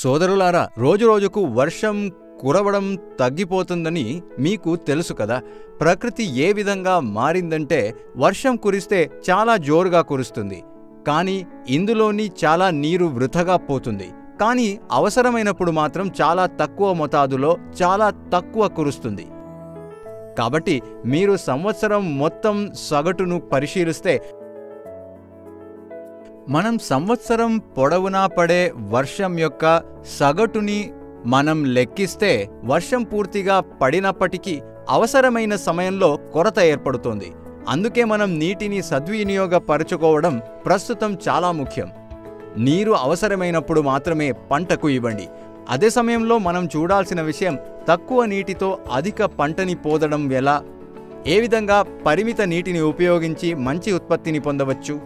సోదరులారా రోజురోజుకు వర్షం కురవడం తగ్గిపోతుందని మీకు తెలుసు కదా ప్రకృతి ఏ విధంగా మారిందంటే వర్షం కురిస్తే చాలా జోరుగా కురుస్తుంది కానీ ఇందులోని చాలా నీరు వృథగా పోతుంది కానీ అవసరమైనప్పుడు మాత్రం చాలా తక్కువ మోతాదులో చాలా తక్కువ కురుస్తుంది కాబట్టి మీరు సంవత్సరం మొత్తం సగటును పరిశీలిస్తే మనం సంవత్సరం పొడవునా పడే వర్షం యొక్క సగటుని మనం లెక్కిస్తే వర్షం పూర్తిగా పడినప్పటికీ అవసరమైన సమయంలో కొరత ఏర్పడుతోంది అందుకే మనం నీటిని సద్వినియోగపరచుకోవడం ప్రస్తుతం చాలా ముఖ్యం నీరు అవసరమైనప్పుడు మాత్రమే పంటకు ఇవ్వండి అదే సమయంలో మనం చూడాల్సిన విషయం తక్కువ నీటితో అధిక పంటని పోదడం ఎలా ఏ విధంగా పరిమిత నీటిని ఉపయోగించి మంచి ఉత్పత్తిని పొందవచ్చు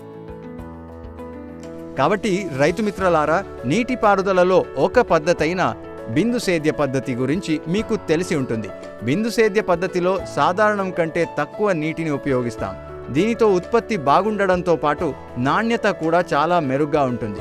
కాబట్టి రైతు మిత్రులారా నీటిపారుదలలో ఒక పద్ధతైన బిందు సేద్య పద్ధతి గురించి మీకు తెలిసి ఉంటుంది బిందు సేద్య పద్ధతిలో సాధారణం కంటే తక్కువ నీటిని ఉపయోగిస్తాం దీనితో ఉత్పత్తి బాగుండడంతో పాటు నాణ్యత కూడా చాలా మెరుగ్గా ఉంటుంది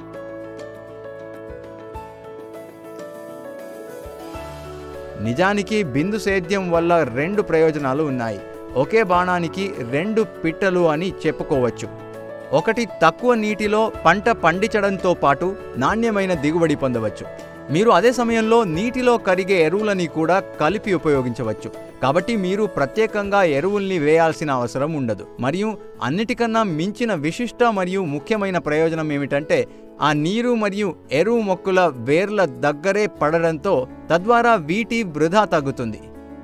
నిజానికి బిందు సేద్యం వల్ల రెండు ప్రయోజనాలు ఉన్నాయి ఒకే బాణానికి రెండు పిట్టలు అని చెప్పుకోవచ్చు ఒకటి తక్కువ నీటిలో పంట పండించడంతో పాటు నాణ్యమైన దిగుబడి పొందవచ్చు మీరు అదే సమయంలో నీటిలో కరిగే ఎరువులని కూడా కలిపి ఉపయోగించవచ్చు కాబట్టి మీరు ప్రత్యేకంగా ఎరువుల్ని వేయాల్సిన అవసరం ఉండదు మరియు అన్నిటికన్నా మించిన విశిష్ట మరియు ముఖ్యమైన ప్రయోజనం ఏమిటంటే ఆ నీరు మరియు ఎరువు మొక్కల వేర్ల దగ్గరే పడడంతో తద్వారా వీటి వృధా తగ్గుతుంది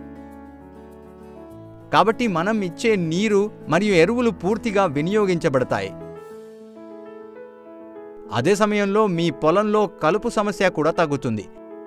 కాబట్టి మనం ఇచ్చే నీరు మరియు ఎరువులు పూర్తిగా వినియోగించబడతాయి అదే సమయంలో మీ పొలంలో కలుపు సమస్య కూడా తగ్గుతుంది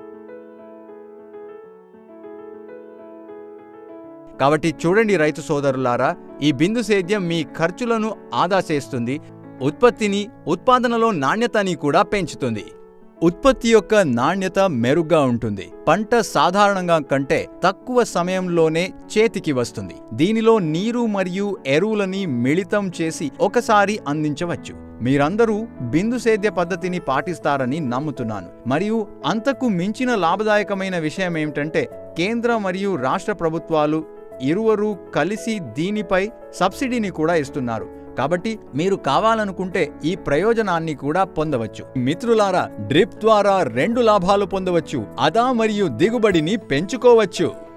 కాబట్టి చూడండి రైతు సోదరులారా ఈ బిందు సేద్యం మీ ఖర్చులను ఆదా చేస్తుంది ఉత్పత్తిని ఉత్పాదనలో నాణ్యతని కూడా పెంచుతుంది ఉత్పత్తి యొక్క నాణ్యత మెరుగ్గా ఉంటుంది పంట సాధారణంగా కంటే తక్కువ సమయంలోనే చేతికి వస్తుంది దీనిలో నీరు మరియు ఎరువులని మిళితం చేసి ఒకసారి అందించవచ్చు మీరందరూ బిందు సేద్య పద్ధతిని పాటిస్తారని నమ్ముతున్నాను మరియు అంతకు మించిన లాభదాయకమైన విషయం ఏమిటంటే కేంద్ర మరియు రాష్ట్ర ప్రభుత్వాలు ఇరువురు కలిసి దీనిపై సబ్సిడీని కూడా ఇస్తున్నారు కాబట్టి మీరు కావాలనుకుంటే ఈ ప్రయోజనాన్ని కూడా పొందవచ్చు మిత్రులారా డ్రిప్ ద్వారా రెండు లాభాలు పొందవచ్చు అదా మరియు దిగుబడిని పెంచుకోవచ్చు